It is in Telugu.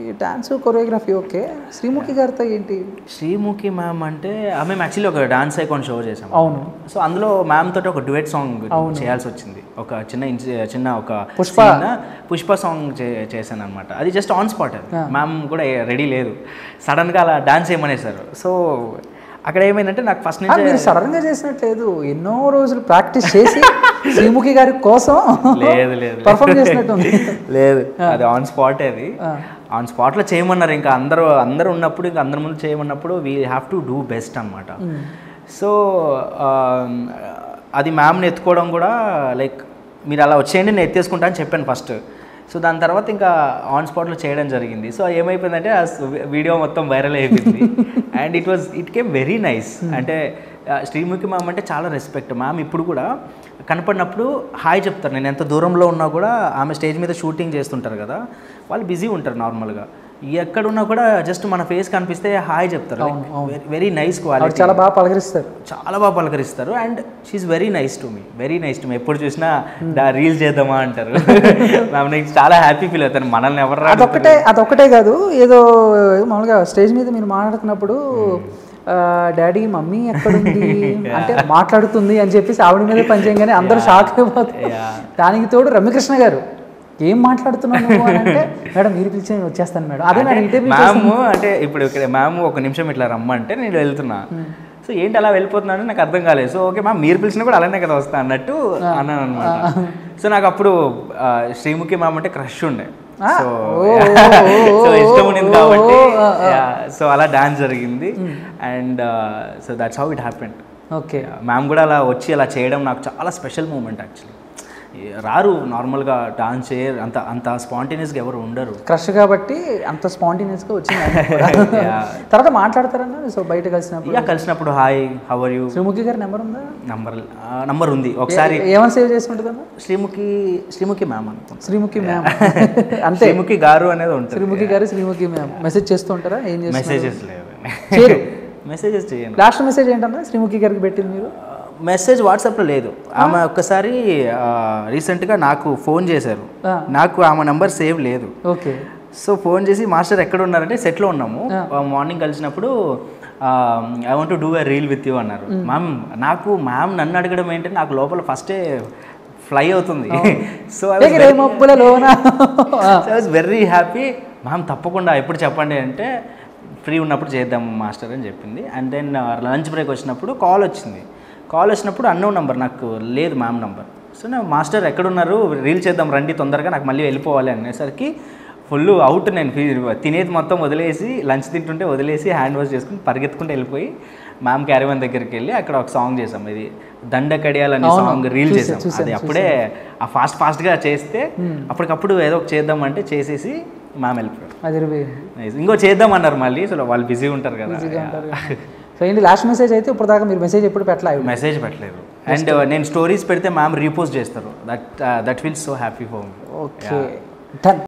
డాన్స్ కొరియోగ్రఫీ ఓకే శ్రీముఖి గారితో ఏంటి శ్రీముఖి మ్యామ్ అంటే ఆమె యాక్చువల్లీ ఒక డాన్స్ ఐకాన్ షో చేసాం అవును సో అందులో మ్యామ్ తోటి ఒక డ్యూయట్ సాంగ్ చేయాల్సి వచ్చింది ఒక చిన్న ఇన్సి- చిన్న ఒక పుష్ప. scene, పుష్ప సాంగ్ చేశాను అనమాట అది జస్ట్ ఆన్ స్పాట్ అది మ్యామ్ కూడా రెడీ లేదు సడన్గా అలా డాన్స్ చేయమనేసారు సో అక్కడ ఏమైందంటే నాకు ఫస్ట్ ఆ, నుంచి మీరు సడన్ గా చేసినట్లేదు ఎన్నో రోజులు ప్రాక్టీస్ చేసి శ్రీముఖి గారి కోసం లేదు లేదు పర్ఫామ్ చేసినట్టుంది లేదు అది ఆన్ స్పాట్ అది ఆన్ స్పాట్లో చేయమన్నారు ఇంకా అందరూ అందరూ ఉన్నప్పుడు ఇంకా అందరి ముందు చేయమన్నప్పుడు we have to do best అనమాట సో అది మ్యామ్ని ఎత్తుకోవడం కూడా లైక్ మీరు అలా వచ్చేయండి నేను ఎత్తేసుకుంటా అని చెప్పాను ఫస్ట్ సో దాని తర్వాత ఇంకా ఆన్ స్పాట్లో చేయడం జరిగింది సో ఏమైపోయిందంటే ఆ వీడియో మొత్తం వైరల్ అయిపోయింది and it was it came very nice అంటే ఆ, శ్రీముఖి మ్యామ్ అంటే చాలా రెస్పెక్ట్ మ్యామ్ ఇప్పుడు కూడా కనపడినప్పుడు హాయ్ చెప్తారు నేను ఎంత దూరంలో ఉన్నా కూడా ఆమె స్టేజ్ మీద షూటింగ్ చేస్తుంటారు కదా వాళ్ళు బిజీ ఉంటారు నార్మల్గా ఎక్కడున్నా కూడా జస్ట్ మన ఫేస్ కనిపిస్తే హాయ్ చెప్తారు వెరీ నైస్ ఆవిడ క్వాలిటీ చాలా బాగా పలకరిస్తారు చాలా బాగా పలకరిస్తారు and she very nice to me very nice to me ఎప్పుడు చూసినా దా రీల్ చేద్దామా అంటారు మ్యామ్ నేను చాలా హ్యాపీ ఫీల్ అవుతాను మనల్ని ఎవరు అదొక్కటే అదొక్కటే కాదు ఏదో మామూలుగా స్టేజ్ మీద మీరు మాట్లాడుతున్నప్పుడు డాడీ మమ్మీ ఎక్కడుంది అంటే మాట్లాడుతుంది అని చెప్పేసి ఆవిడ మీద పనిచేయగానే అందరూ షాక్ అయిపోతారు దానికి తోడు రమ్యకృష్ణ గారు ఏం మాట్లాడుతున్నావు నువ్వు అని అంటే మేడం మీరు పిలిచి నేను వచ్చేస్తాను మేడం అదే నేను ఇంటర్వ్యూ మ్యామ్ అంటే ఇప్పుడు ఇక్కడ మ్యామ్ ఒక నిమిషం ఇట్లా రమ్మంటే నేను వెళ్తున్నా సో ఏంటి అలా వెళ్ళిపోతున్నాను నాకు అర్థం కాలేదు సో ఓకే మ్యామ్ మీరు పిలిచినా కూడా అలానే కదా వస్తా అన్నట్టు అన్నాను అనమాట సో నాకు అప్పుడు ఆ, శ్రీముఖి మ్యామ్ అంటే క్రష్ ఉండే సో సో ఇష్టం ఉండింది కాబట్టి సో అలా డాన్స్ జరిగింది and so that's how it happened okay ma'am కూడా అలా వచ్చి అలా చేయడం నాకు చాలా స్పెషల్ మూమెంట్ యాక్చువల్లీ రారు నార్మల్గా డాన్స్ చేయరు అంత అంత స్పాంటేనియస్గా ఎవరు ఉండరు క్రష్ కాబట్టి అంత స్పాంటేనియస్గా వచ్చింది ఆయనకు కూడా. తర్వాత మాట్లాడతారన్నా సో బయట కలిసినప్పుడు ఇక కలిసినప్పుడు హాయ్ హవర్ యూ శ్రీముఖి గారి నెంబర్ ఉందా నంబర్ నంబర్ ఉంది ఒకసారి ఏమని సేవ్ చేసి ఉంటుందమ్మా శ్రీముఖి శ్రీముఖి మ్యామ్ అనుకుంటా శ్రీముఖి మ్యామ్ అంతే శ్రీముఖి గారు అనేది ఉంటుంది శ్రీముఖి గారు శ్రీముఖి మ్యామ్ మెసేజ్ చేస్తూ ఉంటారా ఏం చేస్తారు మెసేజెస్ లేవు చేయరు మెసేజెస్ చేయను లాస్ట్ మెసేజ్ ఏంటన్నా శ్రీముఖి గారికి పెట్టింది మీరు మెసేజ్ వాట్సాప్లో లేదు ఆమె ఒక్కసారి రీసెంట్గా నాకు ఫోన్ చేశారు ఆ. నాకు ఆమె నెంబర్ సేవ్ లేదు ఓకే సో ఫోన్ చేసి మాస్టర్ ఎక్కడ ఉన్నారంటే సెట్లో ఉన్నాము మార్నింగ్ కలిసినప్పుడు I want do a reel with you అన్నారు మ్యామ్ నాకు మ్యామ్ నన్ను అడగడం ఏంటంటే నాకు లోపల ఫస్టే ఫ్లై అవుతుంది సో ఎగిరే మబ్బులలోన I was very happy ma'am తప్పకుండా ఎప్పుడు చెప్పండి అంటే ఫ్రీ ఉన్నప్పుడు చేద్దాం మాస్టర్ అని చెప్పింది అండ్ దెన్ లంచ్ బ్రేక్ వచ్చినప్పుడు కాల్ వచ్చింది కాల్ వచ్చినప్పుడు అన్నో నంబర్ నాకు లేదు మ్యామ్ నంబర్ సో నా మాస్టర్ ఎక్కడున్నారు రీల్ చేద్దాం రండి తొందరగా నాకు మళ్ళీ వెళ్ళిపోవాలి అనేసరికి ఫుల్ అవుట్ నేను ఫీ- తినేది మొత్తం వదిలేసి లంచ్ తింటుంటే వదిలేసి హ్యాండ్ వాష్ చేసుకుని పరిగెత్తుకుంటూ వెళ్ళిపోయి మ్యామ్ క్యారీవన్ దగ్గరికి వెళ్ళి అక్కడ ఒక సాంగ్ చేసాం ఇది దండ కడియాల్ అనే సాంగ్ రీల్ చేసాం అది అప్పుడే ఆ ఫాస్ట్ ఫాస్ట్గా చేస్తే అప్పటికప్పుడు ఏదో ఒక చేద్దాం అంటే చేసేసి మ్యామ్ వెళ్ళిపోయారు అది ఇరవై Nice. ఇంకో చేద్దాం అన్నారు మళ్ళీ సో వాళ్ళు బిజీ ఉంటారు కదా సో ఏంటి లాస్ట్ మెసేజ్ అయితే ఇప్పుడు దాకా మీరు మెసేజ్ ఎప్పుడు పెట్టలేదు మెసేజ్ పెట్టలేదు అండ్ నేను స్టోరీస్ పెడితే మ్యామ్ రీపోస్ట్ చేస్తారు that that feels so happy for okay done